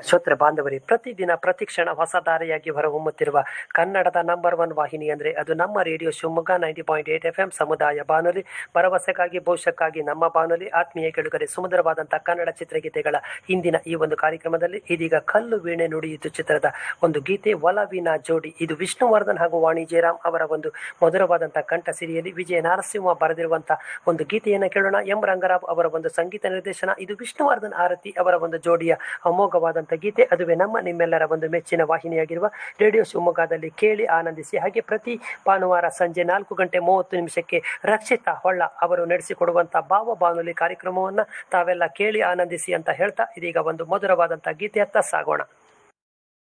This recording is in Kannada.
ಶ್ರೋತೃ ಬಾಂಧವರೇ ಪ್ರತಿದಿನ ಪ್ರತಿಕ್ಷಣ ಹೊಸ ದಾರಿಯಾಗಿ ಹೊರಹೊಮ್ಮುತ್ತಿರುವ ಕನ್ನಡದ ನಂಬರ್ ಒನ್ ವಾಹಿನಿ ಅಂದರೆ ಅದು ನಮ್ಮ radio Shivamogga ninety point eight F M ಸಮುದಾಯ ಬಾನುಲಿ ಭರವಸೆಗಾಗಿ ಭವಿಷ್ಯಕ್ಕಾಗಿ ನಮ್ಮ ಬಾನುಲಿ ಆತ್ಮೀಯ ಕೆಳುಗರೆ ಸುಮಧುರವಾದಂಥ ಕನ್ನಡ ಚಿತ್ರಗೀತೆಗಳ ಇಂದಿನ ಈ ಒಂದು ಕಾರ್ಯಕ್ರಮದಲ್ಲಿ ಇದೀಗ ಕಲ್ಲು ವೀಣೆ ನುಡಿಯಿತು ಚಿತ್ರದ ಒಂದು ಗೀತೆ ಒಲವಿನ ಜೋಡಿ ಇದು ವಿಷ್ಣುವರ್ಧನ್ ಹಾಗೂ ವಾಣಿ ಜಯರಾಮ್ ಅವರ ಒಂದು ಮಧುರವಾದಂಥ ಕಂಠ ಸಿರಿಯಲ್ಲಿ ವಿಜಯ ನರಸಿಂಹ ಬರೆದಿರುವಂಥ ಒಂದು ಗೀತೆಯನ್ನು ಕೇಳೋಣ ಎಂ ರಂಗರಾವ್ ಅವರ ಒಂದು ಸಂಗೀತ ನಿರ್ದೇಶನ ಇದು ವಿಷ್ಣುವರ್ಧನ್ ಆರತಿ ಅವರ ಒಂದು ಜೋಡಿಯ ಅಮೋಘವಾದಂಥ ಗೀತೆ ಅದುವೇ ನಮ್ಮ ನಿಮ್ಮೆಲ್ಲರ ಒಂದು ಮೆಚ್ಚಿನ ವಾಹಿನಿಯಾಗಿರುವ ರೇಡಿಯೋ ಶಿವಮೊಗ್ಗದಲ್ಲಿ ಕೇಳಿ ಆನಂದಿಸಿ ಹಾಗೆ ಪ್ರತಿ ಭಾನುವಾರ ಸಂಜೆ ನಾಲ್ಕು ಗಂಟೆ ಮೂವತ್ತು ನಿಮಿಷಕ್ಕೆ ರಕ್ಷಿತಾ ಹೊಳ್ಳ ಅವರು ನಡೆಸಿಕೊಡುವಂಥ ಭಾವ ಬಾನುಲಿ ಕಾರ್ಯಕ್ರಮವನ್ನು ತಾವೆಲ್ಲ ಕೇಳಿ ಆನಂದಿಸಿ ಅಂತ ಹೇಳ್ತಾ ಇದೀಗ ಒಂದು ಮಧುರವಾದಂಥ ಗೀತೆಯತ್ತ ಸಾಗೋಣ